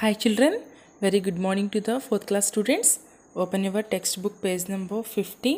Hi children, very good morning to the fourth class students. Open your textbook page number 50.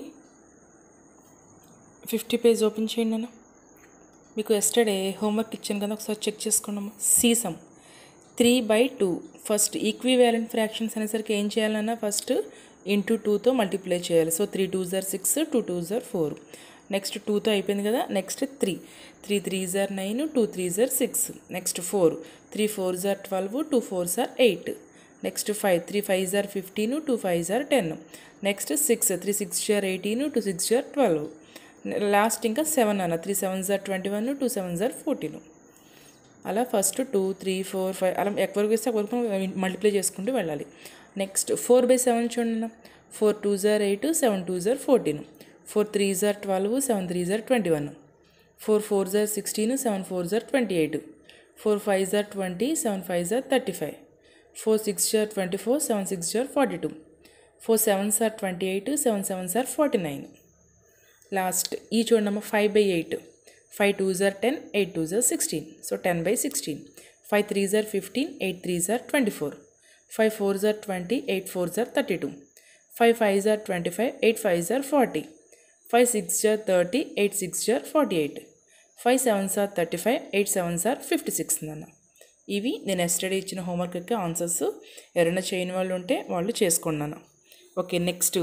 50 page open చేయండి నేను మీకు yesterday homework ఇచ్చాను కదా ఒకసారి check చేసుకున్నాము C sum three by two first equivalent fractions అనేసరికి ఏం చేయాలన్నా ఫస్ట్ ఇంటూ టూతో మల్టిప్లై చేయాలి so three two are six two two are four next టూతో అయిపోయింది కదా next three three three are nine two three are six next four three four are twelve two four are eight next five three five are fifteen two five are ten next six three six are eighteen two six jar twelve last ఇంకా seven అన్న three seven are twenty one two seven are fourteen అలా first two three four five అలా ఎక్కడికి వేస్తే వరకు multiply చేసుకుంటూ వెళ్ళాలి next four by seven చూడండి four two are eight seven two are fourteen four three are twelve seven three are twenty one four four are sixteen seven four are twenty eight four five are twenty seven five are thirty five four six jar twenty four seven six are forty two four seven are twenty eight seven seven are forty nine last ఈ చూడమ్మా five by eight five two are ten eight two are sixteen so ten by sixteen five three are fifteen eight three are twenty four five four are twenty eight four are thirty two five five are twenty five eight five are forty five six are thirty eight six are forty eight five seven are thirty five eight seven are fifty six అన్న ఇవి నేను STD ఇచ్చిన homework యొక్క answers ఎవరైనా చేయని వాళ్ళు ఉంటే వాళ్ళు చేసుకున్నాను okay next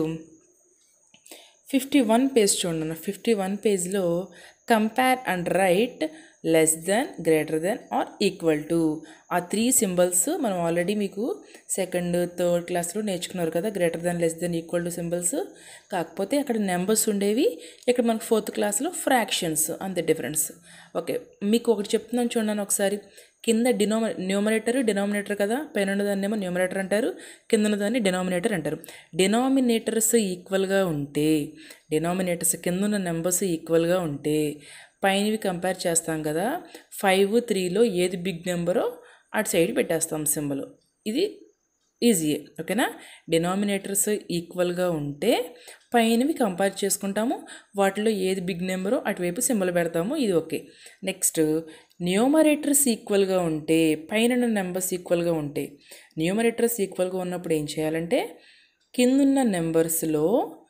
fifty one page చూడండి ఫిఫ్టీ వన్ పేజ్లో compare and write less than greater than or equal to ఆ త్రీ సింబల్స్ మనం ఆల్రెడీ మీకు సెకండ్ థర్డ్ క్లాస్లో నేర్చుకున్నారు కదా greater than less than equal to symbols కాకపోతే అక్కడ నెంబర్స్ ఉండేవి ఇక్కడ మనకు ఫోర్త్ క్లాస్లో ఫ్రాక్షన్స్ అంతే డిఫరెన్స్ ఓకే మీకు ఒకటి చెప్తున్నాను చూడండి ఒకసారి కింద డినోమ న్యూమరేటర్ డినామినేటర్ కదా పైన ఉన్నదాన్ని ఏమో న్యూమరేటర్ అంటారు కింద ఉన్నదాన్ని డినామినేటర్ అంటారు డినామినేటర్స్ ఈక్వల్గా ఉంటే డినామినేటర్స్ కింద ఉన్న నెంబర్స్ ఈక్వల్గా ఉంటే పైనవి కంపేర్ చేస్తాం కదా ఫైవ్ త్రీలో ఏది బిగ్ నెంబరో అటు సైడ్ పెట్టేస్తాం సింబల్ ఇది ఈజీయే ఓకేనా డినామినేటర్స్ ఈక్వల్గా ఉంటే పైనవి కంపేర్ చేసుకుంటాము వాటిలో ఏది బిగ్ నెంబరో అటువైపు సింబల్ పెడతాము ఇది ఓకే నెక్స్ట్ న్యూమరేటర్స్ ఈక్వల్గా ఉంటే పైన నెంబర్స్ ఈక్వల్గా ఉంటే న్యూమరేటర్స్ ఈక్వల్గా ఉన్నప్పుడు ఏం చేయాలంటే కిందున్న నెంబర్స్లో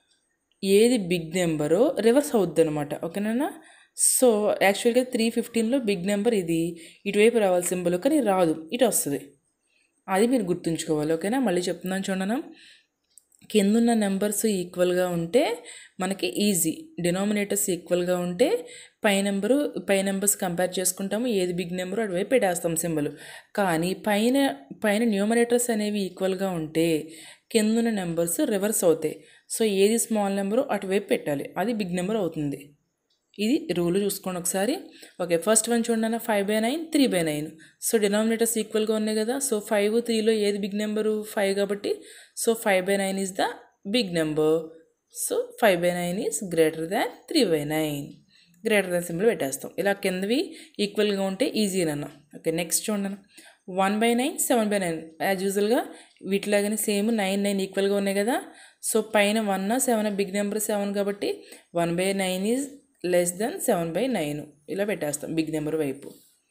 ఏది బిగ్ నెంబరో రివర్స్ అవుద్ది అనమాట ఓకేనా సో యాక్చువల్గా త్రీ ఫిఫ్టీన్లో బిగ్ నెంబర్ ఇది ఇటువైపు రావాలి సింబల్ కానీ రాదు ఇటు వస్తుంది అది మీరు గుర్తుంచుకోవాలి ఓకేనా మళ్ళీ చెప్తున్నాను చూడను కిందున్న నెంబర్స్ ఈక్వల్గా ఉంటే మనకి ఈజీ డినామినేటర్స్ ఈక్వల్గా ఉంటే పై నెంబరు పై నెంబర్స్ కంపేర్ చేసుకుంటాము ఏది బిగ్ నెంబర్ అటువైపు పెట్టేస్తాం సింబల్ కానీ పైన పైన న్యూమరేటర్స్ అనేవి ఈక్వల్గా ఉంటే కిందున్న నెంబర్స్ రివర్స్ అవుతాయి సో ఏది స్మాల్ నెంబరు అటువైపు పెట్టాలి అది బిగ్ నెంబర్ అవుతుంది ఇది రూల్ చూసుకోండి ఒకసారి ఓకే ఫస్ట్ వన్ చూడండి five by nine three by nine so denominators ఈక్వల్గా ఉన్నాయి కదా సో ఫైవ్ త్రీలో ఏది బిగ్ నెంబరు ఫైవ్ కాబట్టి so five by nine is the big number so five by nine is greater than three by nine greater than symbol పెట్టేస్తాం ఇలా కిందవి ఈక్వల్గా ఉంటే ఈజీ అన్న ఓకే నెక్స్ట్ చూడండి one by nine seven by nine as యూజువల్గా వీటిలాగానే same nine nine ఈక్వల్గా ఉన్నాయి కదా సో పైన one seven big number seven కాబట్టి one by nine is less than seven by nine ఇలా పెట్టేస్తాం బిగ్ నెంబర్ వైపు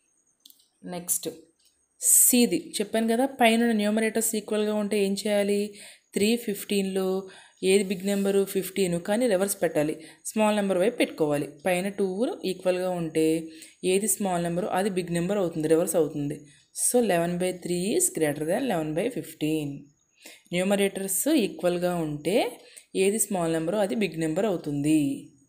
నెక్స్ట్ సిది చెప్పాను కదా పైన న్యూమరేటర్స్ ఈక్వల్గా ఉంటే ఏం చేయాలి త్రీ ఫిఫ్టీన్లో ఏది బిగ్ నెంబరు ఫిఫ్టీన్ కానీ రివర్స్ పెట్టాలి స్మాల్ నెంబర్ వైపు పెట్టుకోవాలి పైన టూ ఈక్వల్గా ఉంటే ఏది స్మాల్ నెంబరు అది బిగ్ నెంబర్ అవుతుంది రివర్స్ అవుతుంది so eleven by three is greater than eleven by fifteen numerators ఈక్వల్గా ఉంటే ఏది స్మాల్ నెంబరో అది బిగ్ నెంబర్ అవుతుంది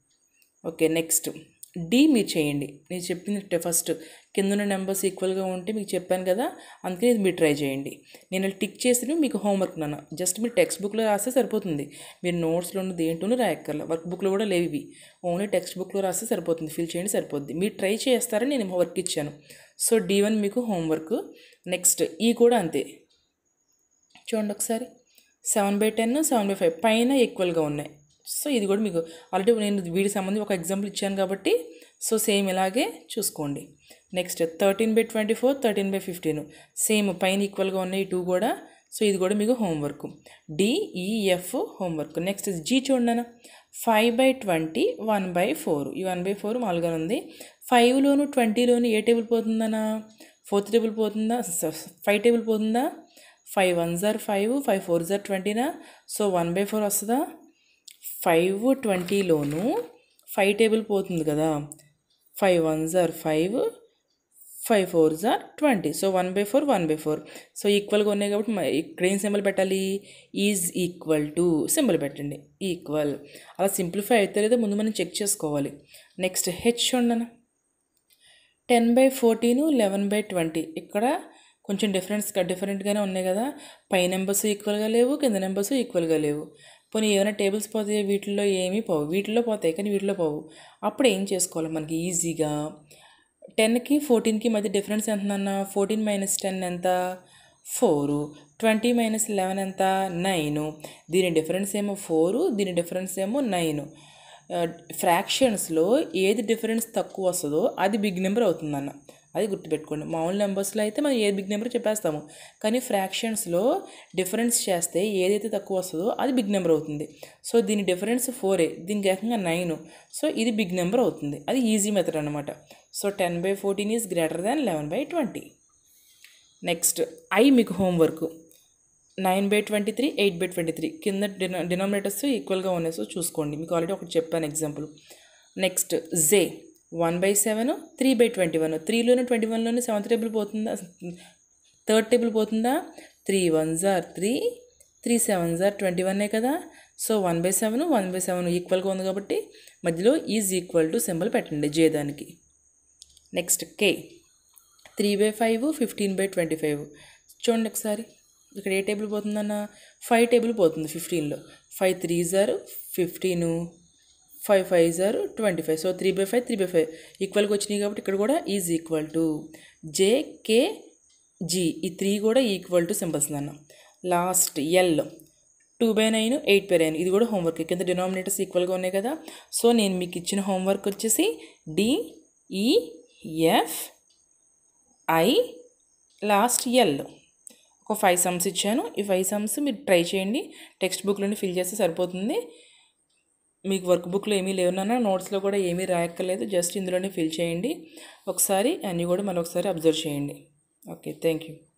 ఓకే నెక్స్ట్ డి మీరు చేయండి నేను చెప్పింది ఫస్ట్ కింద నెంబర్స్ ఈక్వల్గా ఉంటే మీకు చెప్పాను కదా అందుకని ఇది మీరు ట్రై చేయండి నేను టిక్ చేసి మీకు హోంవర్క్ నాన్న జస్ట్ మీరు టెక్స్ట్ బుక్లో రాస్తే సరిపోతుంది మీరు నోట్స్లోనూ దేంట్లోనూ రాయక్కర్ల వర్క్ బుక్లో కూడా లేవు ఇవి ఓన్లీ టెక్స్ట్ బుక్లో రాస్తే సరిపోతుంది ఫిల్ చేయండి సరిపోద్ది మీరు ట్రై చేస్తారని నేను వర్క్ ఇచ్చాను సో డి వన్ మీకు హోంవర్క్ నెక్స్ట్ ఈ కూడా అంతే చూడండి ఒకసారి seven by ten seven by five పైన ఈక్వల్గా ఉన్నాయి సో ఇది కూడా మీకు ఆల్రెడీ నేను వీడికి సంబంధించి ఒక ఎగ్జాంపుల్ ఇచ్చాను కాబట్టి సో సేమ్ ఇలాగే చూసుకోండి next thirteen by twenty four thirteen by fifteen same పైన ఈక్వల్గా ఉన్నాయి టూ కూడా సో ఇది కూడా మీకు homework DEF homework next G చూడండి five by twenty one by four ఈ వన్ బై ఫోర్ మామూలుగా ఉంది ఫైవ్లోను ట్వంటీలోను ఏ టేబుల్ పోతుందనా ఫోర్త్ టేబుల్ పోతుందా ఫైవ్ టేబుల్ పోతుందా five one are five five four are ట్వంటీనా సో వన్ బై ఫోర్ వస్తుందా ఫైవ్ ట్వంటీలోను ఫైవ్ టేబుల్ పోతుంది కదా five one are five five four are twenty so one by four one by four so ఈక్వల్గా ఉన్నాయి కాబట్టి మ- ఇక్కడ ఏం సింబల్ పెట్టాలి ఈజ్ ఈక్వల్ టు సింబల్ పెట్టండి ఈక్వల్ అలా సింప్లిఫై అయితే లేదో ముందు మనం చెక్ చేసుకోవాలి నెక్స్ట్ హెచ్ ఉండను ten by fourteen eleven by twenty ఇక్కడ కొంచెం డిఫరెన్స్ డిఫరెంట్గానే ఉన్నాయి కదా పై నెంబర్స్ ఈక్వల్గా లేవు కింద నెంబర్స్ ఈక్వల్గా లేవు పోనీ ఏమైనా టేబుల్స్ పోతాయి వీటిల్లో ఏమీ పోవు వీటిల్లో పోతాయి కానీ వీటిలో పోవు అప్పుడు ఏం చేసుకోవాలి మనకి ఈజీగా టెన్కి ఫోర్టీన్కి మధ్య డిఫరెన్స్ ఎంత అన్న ఫోర్టీన్ మైనస్ టెన్ ఎంత ఫోరు ట్వంటీ మైనస్ లెవెన్ ఎంత నైను దీని డిఫరెన్స్ ఏమో ఫోరు దీని డిఫరెన్స్ ఏమో నైను ఫ్రాక్షన్స్లో ఏది డిఫరెన్స్ తక్కువ వస్తుందో అది బిగ్ నెంబర్ అవుతుందన్న అది గుర్తుపెట్టుకోండి మామూలు నెంబర్స్లో అయితే మనం ఏది బిగ్ నెంబర్ చెప్పేస్తాము కానీ ఫ్రాక్షన్స్లో డిఫరెన్స్ చేస్తే ఏదైతే తక్కువ వస్తుందో అది బిగ్ నెంబర్ అవుతుంది సో దీని డిఫరెన్స్ ఫోరే దీనికి ఏకంగా నైన్ సో ఇది బిగ్ నెంబర్ అవుతుంది అది ఈజీ మెథడ్ అనమాట so ten by fourteen is greater than eleven by twenty next I మీకు homework nine by twenty three eight by twenty three కింద డినా డినామినేటర్స్ ఈక్వల్గా ఉన్నాయి సో చూసుకోండి మీకు ఆల్రెడీ ఒకటి చెప్పాను example next J one by seven three by twenty one త్రీలోనే ట్వంటీ వన్లోనే సెవెంత్ టేబుల్ పోతుందా థర్డ్ టేబుల్ పోతుందా three one are three three seven are twenty వన్నే కదా so one by seven one by seven ఈక్వల్గా ఉంది కాబట్టి మధ్యలో ఈజ్ ఈక్వల్ టు సింబల్ పెట్టండి జే దానికి next K three by five fifteen by twenty five చూడండి ఒకసారి ఇక్కడ ఏ టేబుల్ పోతుందన్న ఫైవ్ టేబుల్ పోతుంది ఫిఫ్టీన్లో five three are fifteen five five are twenty five so three by five three by five ఈక్వల్గా వచ్చినాయి కాబట్టి ఇక్కడ కూడా is equal to J K G ఈ త్రీ కూడా ఈక్వల్ టు సింబల్స్ అన్న last L two by nine eight by nine ఇది కూడా హోంవర్క్ కింద డినామినేటర్స్ ఈక్వల్గా ఉన్నాయి కదా సో నేను మీకు ఇచ్చిన హోంవర్క్ వచ్చేసి డిఈఎఫ్ ఐ లాస్ట్ ఎల్ ఒక ఫైవ్ సమ్స్ ఇచ్చాను ఈ ఫైవ్ సమ్స్ మీరు ట్రై చేయండి టెక్స్ట్ బుక్లోనే ఫిల్ చేస్తే సరిపోతుంది మీకు వర్క్ బుక్లో ఏమీ లేవన్నా నోట్స్లో కూడా ఏమీ రాయక్కర్లేదు జస్ట్ ఇందులోనే ఫిల్ చేయండి ఒకసారి అన్నీ కూడా మళ్ళీ ఒకసారి అబ్జర్వ్ చేయండి ఓకే థ్యాంక్ యూ